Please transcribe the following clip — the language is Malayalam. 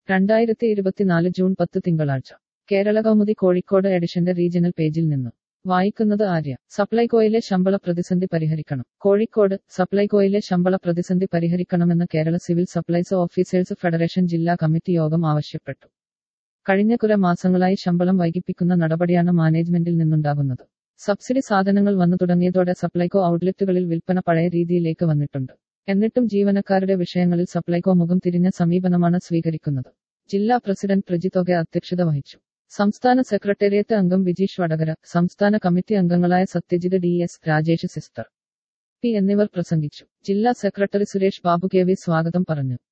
രണ്ടായിരത്തി ഇരുപത്തിനാല് ജൂൺ പത്ത് തിങ്കളാഴ്ച കേരള കൗമുദി കോഴിക്കോട് എഡിഷന്റെ റീജിയണൽ പേജിൽ നിന്ന് വായിക്കുന്നത് ആര്യ സപ്ലൈകോയിലെ ശമ്പള പ്രതിസന്ധി പരിഹരിക്കണം കോഴിക്കോട് സപ്ലൈകോയിലെ ശമ്പള പ്രതിസന്ധി പരിഹരിക്കണമെന്ന് Kerala civil supplies officers federation ജില്ലാ കമ്മിറ്റി യോഗം ആവശ്യപ്പെട്ടു കഴിഞ്ഞ കുറെ മാസങ്ങളായി ശമ്പളം വൈകിപ്പിക്കുന്ന നടപടിയാണ് മാനേജ്മെന്റിൽ നിന്നുണ്ടാകുന്നത് സബ്സിഡി സാധനങ്ങൾ വന്നു തുടങ്ങിയതോടെ സപ്ലൈകോ ഔട്ട്ലെറ്റുകളിൽ വിൽപ്പന പഴയ രീതിയിലേക്ക് വന്നിട്ടുണ്ട് എന്നിട്ടും ജീവനക്കാരുടെ വിഷയങ്ങളിൽ സപ്ലൈകോ മുഖം തിരിഞ്ഞ സമീപനമാണ് സ്വീകരിക്കുന്നത് ജില്ലാ പ്രസിഡന്റ് പ്രജിതൊകെ അധ്യക്ഷത വഹിച്ചു സംസ്ഥാന സെക്രട്ടേറിയറ്റ് അംഗം വിജീഷ് വടകര സംസ്ഥാന കമ്മിറ്റി അംഗങ്ങളായ Satyajit D S Rajesh sister P എന്നിവർ പ്രസംഗിച്ചു ജില്ലാ secretary Suresh Babu K V സ്വാഗതം പറഞ്ഞു